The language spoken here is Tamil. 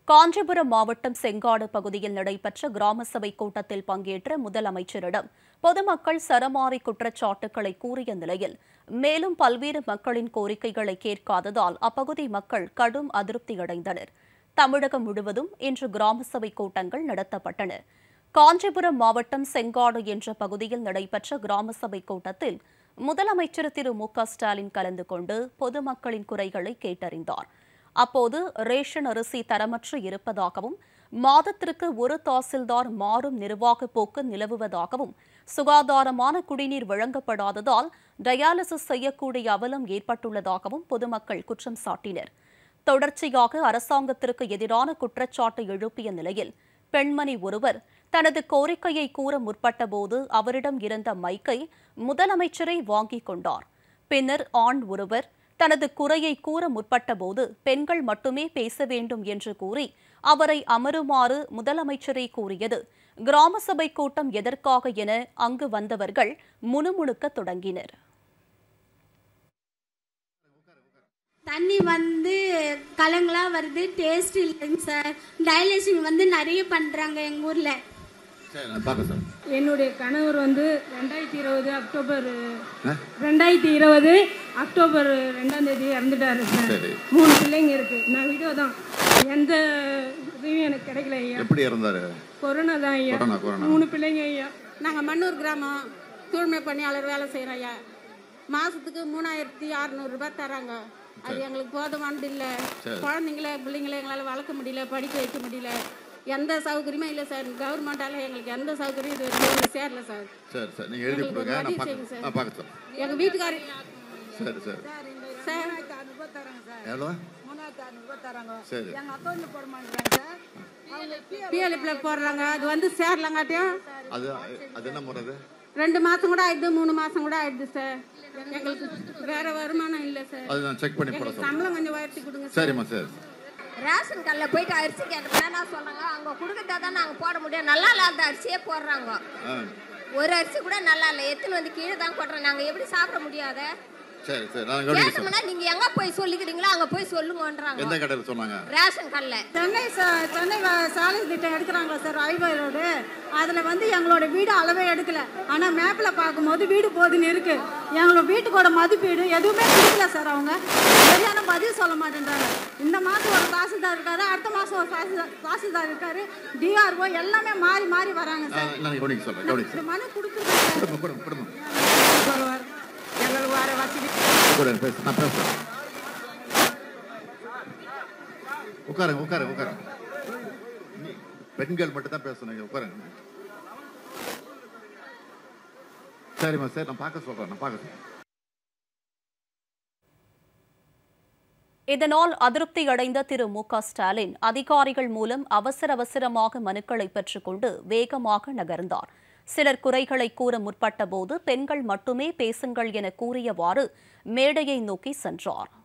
காஞ்சிபுரம் மாவட்டம் செங்காடு பகுதியில் நடைபெற்ற கிராம சபை கூட்டத்தில் பங்கேற்ற முதலமைச்சரிடம் பொதுமக்கள் சரமாரி குற்றச்சாட்டுகளை கூறிய நிலையில் மேலும் பல்வேறு மக்களின் கோரிக்கைகளை கேட்காததால் அப்பகுதி மக்கள் கடும் அதிருப்தியடைந்தனர் தமிழகம் முழுவதும் இன்று கிராம சபை கூட்டங்கள் நடத்தப்பட்டன காஞ்சிபுரம் மாவட்டம் செங்காடு என்ற பகுதியில் நடைபெற்ற கிராம சபை கூட்டத்தில் முதலமைச்சர் திரு மு க ஸ்டாலின் கலந்து கொண்டு பொதுமக்களின் குறைகளை கேட்டறிந்தார் அப்போது ரேஷன் அரிசி தரமற்று இருப்பதாகவும் மாதத்திற்கு ஒரு தாசில்தார் மாறும் நிர்வாக போக்கு நிலவுவதாகவும் சுகாதாரமான குடிநீர் வழங்கப்படாததால் டயாலிசிஸ் செய்யக்கூடிய அவலம் ஏற்பட்டுள்ளதாகவும் பொதுமக்கள் குற்றம் சாட்டினர் தொடர்ச்சியாக அரசாங்கத்திற்கு எதிரான குற்றச்சாட்டு எழுப்பிய நிலையில் பெண்மணி ஒருவர் தனது கோரிக்கையை கூற முற்பட்டபோது அவரிடம் இருந்த மைக்கை முதலமைச்சரை வாங்கிக் கொண்டார் பின்னர் ஆண் ஒருவர் தனது குறையை கூற முற்பட்டபோது பெண்கள் மட்டுமே பேச வேண்டும் என்று கூறி அவரை அமருமாறு முதலமைச்சரை கூறியது கிராம சபை கூட்டம் எதற்காக என அங்கு வந்தவர்கள் முணுமுணுக்க தொடங்கினர் தண்ணி வந்து கலங்களா வருது டேஸ்ட் இல்லைங்க சார் டயலிசிங் வந்து நிறைய பண்றாங்க எங்க ஊர்ல சரி நான் பார்க்க சார் என்னுடைய கணவர் வந்து ரெண்டாயிரத்தி இருபது அக்டோபர் ரெண்டாயிரத்தி இருபது அக்டோபர் ரெண்டாம் தேதி இறந்துட்டாரு சார் சரி மூணு பிள்ளைங்க இருக்கு நான் விடோ தான் எந்த இதுவும் எனக்கு கிடைக்கல ஐயா எப்படி இறந்தாரு கொரோனா தான் ஐயா கொரோனா கொரோனா மூணு பிள்ளைங்க ஐயா நாங்கள் மண்ணூர் கிராமம் தூய்மை பணியாளர் வேலை செய்கிறோம் ஐயா மாதத்துக்கு மூணாயிரத்தி அறநூறுபா தராங்க அது எங்களுக்கு போதுமானது இல்லை குழந்தைங்கள பிள்ளைங்கள எங்களால் வளர்க்க முடியல படிக்க வைக்க முடியல எந்த சௌகரியமும் இல்லை சார் கவர்மெண்டால எங்களுக்கு எந்த சௌகரியம் இது வரைக்கும் எங்களுக்கு சேரல சார் சரி சரி நீங்கள் எழுதி எங்களுக்கு ஒரு கொடுங்க நான் உதவி பார்க்க செய்யுங்க சார். நான் பார்க்க சார் எங்கள் வீட்டுக்காரி சரி சரி சார் எவ்வளோ சரி பிஎல்எஃப்ல போடுறாங்க அது வந்து சேரலங்காட்டியும் அது அது என்ன முறை அது ரெண்டு மாதம் கூட ஆயிடுது மூணு மாதம் கூட ஆயிடுது சார் எங்களுக்கு வேற வருமானம் இல்லை சார் அது நான் செக் பண்ணி போட எங்களுக்கு சொல்றேன் சம்பளம் கொஞ்சம் உயர்த்தி கொடுங்க சார் சரிம்மா சரி ரேஷன் கடையில் போயிட்டு அரிசி கேட்டோம்னா என்ன சொல்றாங்க அங்கே கொடுக்கறதா தான் நாங்கள் போட முடியும் நல்லா இல்லாத அரிசியே போடுறாங்க ஆ ஒரு அரிசி கூட நல்லா இல்லை எத்தனை வந்து கீழே தான் கொட்டுறோம் நாங்கள் எப்படி சாப்பிட முடியாத சரி சரி நான் கவனிக்க சார் கேட்டோம்னா நீங்கள் எங்கே போய் சொல்லிக்கிறீங்களோ அங்கே போய் சொல்லுங்கன்றாங்க எந்த கடையில் சொன்னாங்க ரேஷன் கடையில் சென்னை ச- சென்னை வ- சாலை திட்டம் எடுக்கிறாங்களா சார் ஹைவே ரோடு அதில் வந்து எங்களோட வீடு அளவே எடுக்கல ஆனால் மேப்பில் பார்க்கும்போது வீடு போதுன்னு இருக்கு எங்களோட வீட்டுக்கோட மதிப்பீடு எதுவுமே கொடுக்கல சார் அவங்க சரியான பதில் சொல்ல மாட்டேன்றாங்க இந்த மாதம் ஒரு தாசில்தார் இருக்காரு அடுத்த மாதம் ஒரு தாசில்தார் தாசில்தார் இருக்காரு டிஆர்ஓ எல்லாமே மாறி மாறி வராங்க ஆ, சார் நான் கவனிக்க சொல்கிறேன் கவனிக்க இந்த மனு கொடுத்துருக்கேன் சார் கொடுங்க கொடுங்க கொடுங்க சொல்லுவார் எங்களுக்கு வர வசதி கொடுங்க பேச நான் பேசுகிறேன் உட்காருங்க உட்காருங்க உட்காருங்க நீ- பெண்கள் மட்டும் தான் பேசணும் உட்காருங்க சரிம்மா சரி நான் பார்க்க சொல்கிறேன் நான் பார்க்க சொல்கிறேன் இதனால் அதிருப்தியடைந்த திரு மு க ஸ்டாலின் அதிகாரிகள் மூலம் அவசர அவசரமாக மனுக்களை பெற்றுக்கொண்டு வேகமாக நகர்ந்தார் சிலர் குறைகளை கூற முற்பட்டபோது பெண்கள் மட்டுமே பேசுங்கள் என கூறியவாறு மேடையை நோக்கி சென்றார்